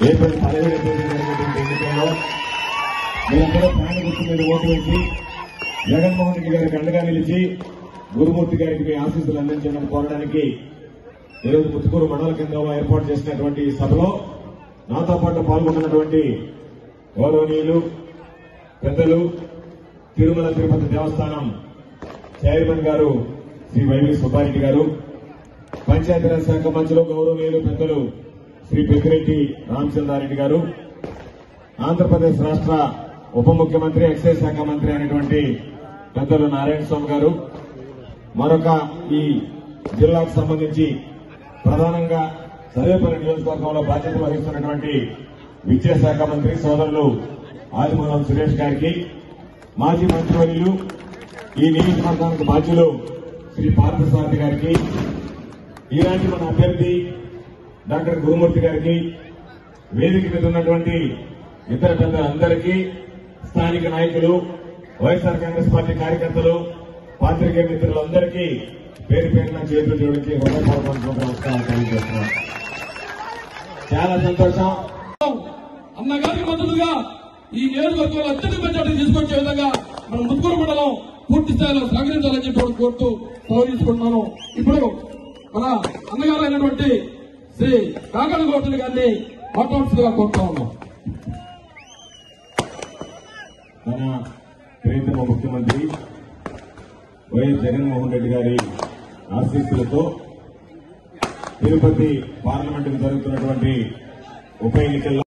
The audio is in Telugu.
ఏప్రిల్ పదిహేడు తేదీ జరిగినటువంటి ఎన్నికల్లో మీరందరూ ప్రాణ గుర్తు మీద ఓటు వేసి జగన్మోహన్ రెడ్డి గారికి అండగా నిలిచి గురుమూర్తి గారికి మీ ఆశీస్సులు అందించమని కోరడానికి ఈరోజు ముత్తుకూరు మండల కేంద్రంలో ఏర్పాటు చేసినటువంటి ఈ సభలో నాతో పాటు పాల్గొన్నటువంటి గౌరవనీయులు పెద్దలు తిరుమల తిరుపతి దేవస్థానం చైర్మన్ గారు శ్రీ వైవి సుబ్బారెడ్డి గారు పంచాయతీరాజ్ శాఖ మంత్రులు గౌరవనీయులు పెద్దలు శ్రీ పెద్దిరెడ్డి రామచంద్రారెడ్డి గారు ఆంధ్రప్రదేశ్ రాష్ట్ర ఉప ముఖ్యమంత్రి ఎక్సైజ్ శాఖ మంత్రి అయినటువంటి పెద్దలు నారాయణ స్వామి గారు మరొక ఈ జిల్లాకు సంబంధించి ప్రధానంగా సర్వేపల్లి నియోజకవర్గంలో బాధ్యత వహిస్తున్నటువంటి విద్యాశాఖ మంత్రి సోదరులు ఆదిమూలం సురేష్ గారికి మాజీ మంత్రివర్యులు ఈ నియోజకవర్గానికి బాధ్యులు శ్రీ పార్థసారథి గారికి ఈనాటి మన అభ్యర్థి డాక్టర్ గురుమూర్తి గారికి వేదిక మీద ఉన్నటువంటి ఇతర పెద్దలందరికీ స్థానిక నాయకులు వైఎస్ఆర్ కాంగ్రెస్ పార్టీ కార్యకర్తలు పాత్రికేయ మిత్రులందరికీ పేరు పేరున చేతులు జోడించి హృదయపూర్వక నమస్కారం తెలియజేస్తున్నాం చాలా సంతోషం అన్నగారికి మద్దతుగా ఈ నియోజకవర్గంలో అత్యధిక మెజార్టీ తీసుకొచ్చే విధంగా మన ముత్తుకూరు మండలం పూర్తి స్థాయిలో సహకరించాలని చెప్పి కూడా కోరుతూ గౌరవించుకుంటున్నాను ఇప్పుడు మన అన్నగారు అయినటువంటి శ్రీ కాకడ గౌతమి గారిని మాట్లాడుతుందిగా కోరుతా ఉన్నాం మన ప్రియతమ ముఖ్యమంత్రి వైఎస్ జగన్మోహన్ రెడ్డి గారి ఆశీస్సులతో తిరుపతి పార్లమెంటుకు జరుగుతున్నటువంటి ఉప ఎన్నికల్లో